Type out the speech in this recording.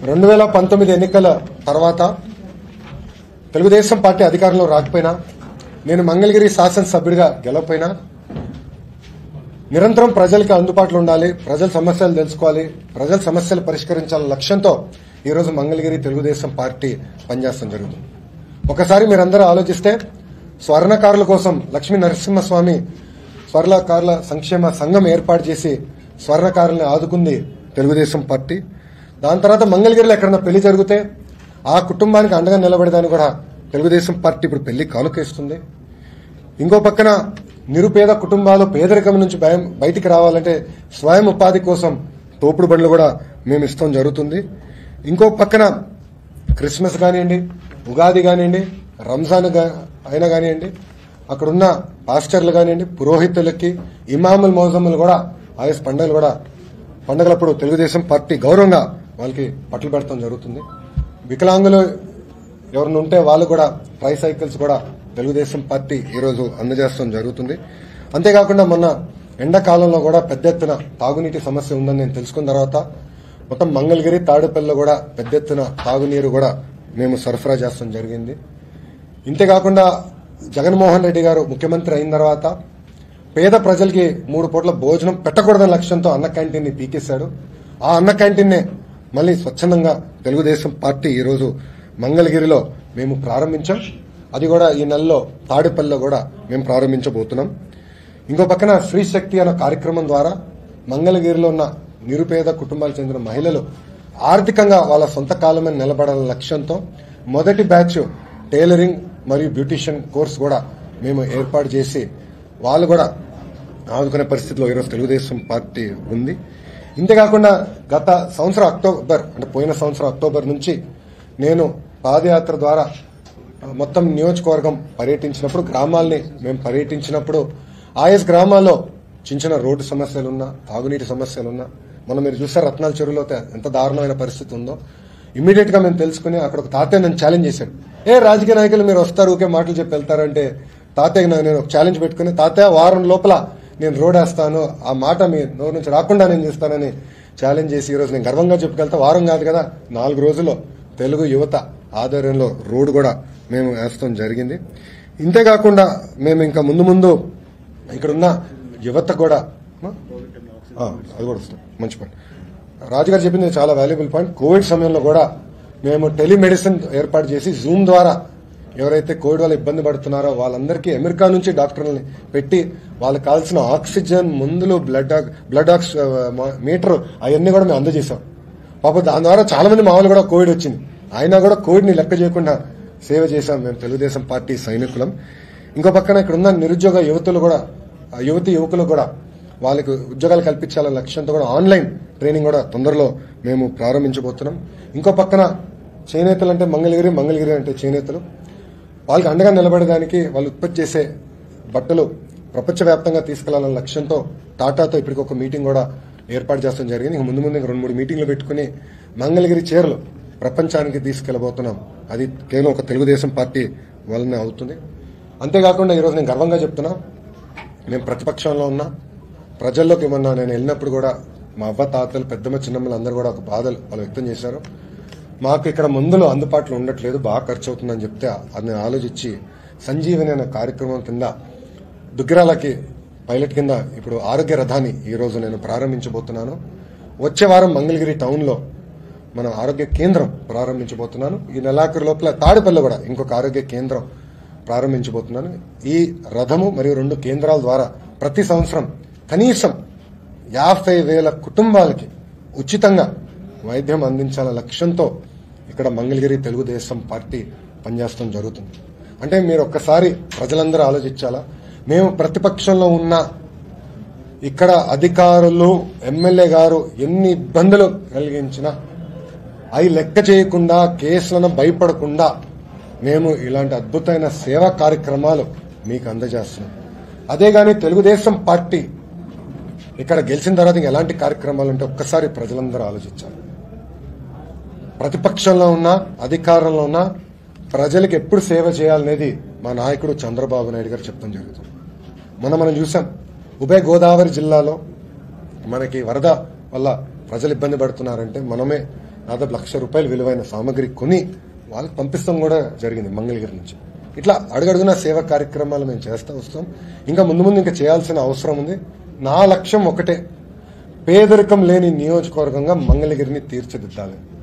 రెండు వేల పంతొమ్మిది ఎన్నికల తర్వాత తెలుగుదేశం పార్టీ అధికారంలో రాకపోయినా నేను మంగళగిరి శాసనసభ్యుడిగా గెలవపోయినా నిరంతరం ప్రజలకి అందుబాటులో ఉండాలి ప్రజల సమస్యలు తెలుసుకోవాలి ప్రజల సమస్యలు పరిష్కరించాలనే లక్ష్యంతో ఈరోజు మంగళగిరి తెలుగుదేశం పార్టీ పనిచేస్తాం జరుగుతుంది ఒకసారి మీరందరూ ఆలోచిస్తే స్వర్ణకారుల కోసం లక్ష్మీ నరసింహస్వామి స్వర్ణకారుల సంక్షేమ సంఘం ఏర్పాటు చేసి స్వర్ణకారుల్ని ఆదుకుంది తెలుగుదేశం పార్టీ దాని తర్వాత మంగళగిరిలో ఎక్కడన్నా పెళ్లి జరిగితే ఆ కుటుంబానికి అండగా నిలబడేదాన్ని కూడా తెలుగుదేశం పార్టీ ఇప్పుడు పెళ్లి కానుకేస్తుంది ఇంకో పక్కన నిరుపేద కుటుంబాలు పేదరికం నుంచి భయం బయటికి రావాలంటే స్వయం ఉపాధి కోసం తోపుడు బండ్లు కూడా మేము ఇస్తాం జరుగుతుంది ఇంకో పక్కన క్రిస్మస్ కానివ్వండి ఉగాది కానివ్వండి రంజాన్ గా- అయినా కానివ్వండి అక్కడున్న పాస్టర్లు కానివ్వండి పురోహితులకి ఇమాముల్ మౌజములు కూడా ఆయస్ పండుగలు కూడా పండుగలప్పుడు తెలుగుదేశం పార్టీ గౌరవంగా వాళ్ళకి పట్లు పెడతాం జరుగుతుంది వికలాంగులు ఎవరిని ఉంటే వాళ్ళు కూడా ట్రై సైకిల్స్ కూడా తెలుగుదేశం పార్టీ ఈరోజు అందజేస్తాం జరుగుతుంది అంతేకాకుండా మొన్న ఎండాకాలంలో కూడా పెద్ద ఎత్తున తాగునీటి సమస్య ఉందని నేను తెలుసుకున్న తర్వాత మొత్తం మంగళగిరి తాడుపల్లిలో కూడా పెద్ద ఎత్తున తాగునీరు కూడా మేము సరఫరా చేస్తాం జరిగింది ఇంతేకాకుండా జగన్మోహన్ రెడ్డి గారు ముఖ్యమంత్రి అయిన తర్వాత పేద ప్రజలకి మూడు పూట్ల భోజనం పెట్టకూడదనే లక్ష్యంతో అన్న క్యాంటీన్ ని పీకేశాడు ఆ అన్న క్యాంటీన్ నే మళ్ళీ స్వచ్ఛందంగా తెలుగుదేశం పార్టీ ఈరోజు మంగళగిరిలో మేము ప్రారంభించాం అది కూడా ఈ నెలలో తాడేపల్లిలో కూడా మేము ప్రారంభించబోతున్నాం ఇంకో పక్కన స్త్రీ శక్తి అనే కార్యక్రమం ద్వారా మంగళగిరిలో ఉన్న నిరుపేద కుటుంబాలకు చెందిన మహిళలు ఆర్థికంగా వాళ్ళ సొంత కాలం మీద నిలబడాలనే లక్ష్యంతో మొదటి బ్యాచ్ టైలరింగ్ మరియు బ్యూటిషియన్ కోర్స్ కూడా మేము ఏర్పాటు చేసి వాళ్ళు కూడా ఆదుకునే పరిస్థితిలో ఈరోజు తెలుగుదేశం పార్టీ ఉంది ఇంతేకాకుండా గత సంవత్సరం అక్టోబర్ అంటే పోయిన సంవత్సరం అక్టోబర్ నుంచి నేను పాదయాత్ర ద్వారా మొత్తం నియోజకవర్గం పర్యటించినప్పుడు గ్రామాల్ని మేము పర్యటించినప్పుడు ఆయస్ గ్రామాల్లో చిన్న చిన్న రోడ్డు సమస్యలున్నా తాగునీటి సమస్యలున్నా మనం మీరు చూసారు రత్నాల చెరువులో తే- ఎంత దారుణమైన పరిస్థితి ఉందో ఇమీడియట్ గా మేము తెలుసుకుని అక్కడ ఒక తాతయ్య నన్ను ఛాలెంజ్ చేశాడు ఏ రాజకీయ నాయకులు మీరు వస్తారు ఊకే మాటలు చెప్పి వెళ్తారంటే తాతయ్య నాకు నేను ఒక ఛాలెంజ్ పెట్టుకుని తాతయ్య వారం లోపల నేను రోడ్ వేస్తాను ఆ మాట మీ నోరు నుంచి రాకుండా నేను చేస్తానని ఛాలెంజ్ చేసి ఈ రోజు నేను గర్వంగా చెప్పుకెళ్తా వారం కాదు కదా నాలుగు రోజుల్లో తెలుగు యువత ఆధ్వర్యంలో రోడ్ కూడా మేము వేస్తాం జరిగింది ఇంతేకాకుండా మేము ఇంకా ముందు ముందు ఇక్కడున్న యువత కూడా ఆ, అది కూడా వస్తుంది మంచి పాయింట్ రాజుగారు చెప్పింది చాలా వాల్యుబుల్ పాయింట్ కోవిడ్ సమయంలో కూడా మేము టెలిమెడిసిన్ ఏర్పాటు చేసి జూమ్ ద్వారా ఎవరైతే కోవిడ్ వల్ల ఇబ్బంది పడుతున్నారో వాళ్ళందరికీ అమెరికా నుంచి డాక్టర్లని పెట్టి వాళ్ళకి కావాల్సిన ఆక్సిజన్ మందులు బ్లడ్ ఆక్- బ్లడ్ ఆక్స్ మీటర్ అవన్నీ కూడా మేము అందజేశాం పాప దాని ద్వారా చాలా మంది మామూలు కూడా కోవిడ్ వచ్చింది అయినా కూడా కోవిడ్ ని లెక్క చేయకుండా సేవ చేశాం మేము తెలుగుదేశం పార్టీ సైనికులం ఇంకో పక్కన ఇక్కడ ఉన్న నిరుద్యోగ యువతులు కూడా ఆ యువతి యువకులు కూడా వాళ్ళకి ఉద్యోగాలు కల్పించాలనే లక్ష్యంతో కూడా ఆన్లైన్ ట్రైనింగ్ కూడా తొందరలో మేము ప్రారంభించబోతున్నాం ఇంకో పక్కన చేనేతలు అంటే మంగళగిరి మంగళగిరి అంటే చేనేతలు వాళ్ళకి అండగా నిలబడడానికి వాళ్ళు ఉత్పత్తి చేసే బట్టలు ప్రపంచవ్యాప్తంగా తీసుకెళ్లాలన్న లక్ష్యంతో టాటాతో ఇప్పటికి ఒక మీటింగ్ కూడా ఏర్పాటు చేస్తాం జరిగింది ఇంక ముందు ముందు ఇంక రెండు మూడు మీటింగ్లు పెట్టుకుని మంగళగిరి చీరలు ప్రపంచానికి తీసుకెళ్లబోతున్నాం అది కేవలం ఒక తెలుగుదేశం పార్టీ వల్లనే అవుతుంది అంతేకాకుండా ఈరోజు నేను గర్వంగా చెప్తున్నా మేము ప్రతిపక్షంలో ఉన్నా ప్రజల్లోకి ఏమన్నా నేను వెళ్ళినప్పుడు కూడా మా అవ్వ తాతలు పెద్దమ్మ చిన్నమ్మలు అందరూ కూడా ఒక బాధలు వాళ్ళు వ్యక్తం చేశారు మాకు ఇక్కడ మందులు అందుబాటులో ఉండట్లేదు బాగా ఖర్చు అవుతుందని చెప్తే అది నేను ఆలోచించి సంజీవని అనే కార్యక్రమం కింద దుగ్గిరాలకి పైలట్ కింద ఇప్పుడు ఆరోగ్య రథాన్ని ఈ రోజు నేను ప్రారంభించబోతున్నాను వచ్చే వారం మంగళగిరి టౌన్లో మన ఆరోగ్య కేంద్రం ప్రారంభించబోతున్నాను ఈ నెలాఖరు లోపల తాడిపల్లి కూడా ఇంకొక ఆరోగ్య కేంద్రం ప్రారంభించబోతున్నాను ఈ రథము మరియు రెండు కేంద్రాల ద్వారా ప్రతి సంవత్సరం కనీసం యాభై వేల కుటుంబాలకి ఉచితంగా వైద్యం అందించాలనే లక్ష్యంతో ఇక్కడ మంగళగిరి తెలుగుదేశం పార్టీ పనిచేస్తాం జరుగుతుంది అంటే మీరు ఒక్కసారి ప్రజలందరూ ఆలోచించాలా మేము ప్రతిపక్షంలో ఉన్న ఇక్కడ అధికారులు ఎమ్మెల్యే గారు ఎన్ని ఇబ్బందులు కలిగించినా అవి లెక్క చేయకుండా కేసులను భయపడకుండా మేము ఇలాంటి అద్భుతమైన సేవా కార్యక్రమాలు మీకు అందజేస్తున్నాం అదే గాని తెలుగుదేశం పార్టీ ఇక్కడ గెలిచిన తర్వాత ఇంకా ఎలాంటి కార్యక్రమాలు ఉంటే ఒక్కసారి ప్రజలందరూ ఆలోచించాలి ప్రతిపక్షంలో ఉన్న అధికారంలో ఉన్న ప్రజలకు ఎప్పుడు సేవ చేయాలనేది మా నాయకుడు చంద్రబాబు నాయుడు గారు చెప్తాం జరుగుతుంది మొన్న మనం చూసాం ఉభయ గోదావరి జిల్లాలో మనకి వరద వల్ల ప్రజలు ఇబ్బంది పడుతున్నారంటే మనమే దాదాపు లక్ష రూపాయలు విలువైన సామాగ్రి కొని వాళ్ళకి పంపిస్తాం కూడా జరిగింది మంగళగిరి నుంచి ఇట్లా అడుగడుగున సేవా కార్యక్రమాలు మేము చేస్తూ వస్తాం ఇంకా ముందు ముందు ఇంకా చేయాల్సిన అవసరం ఉంది నా లక్ష్యం ఒకటే పేదరికం లేని నియోజకవర్గంగా మంగళగిరిని తీర్చిదిద్దాలి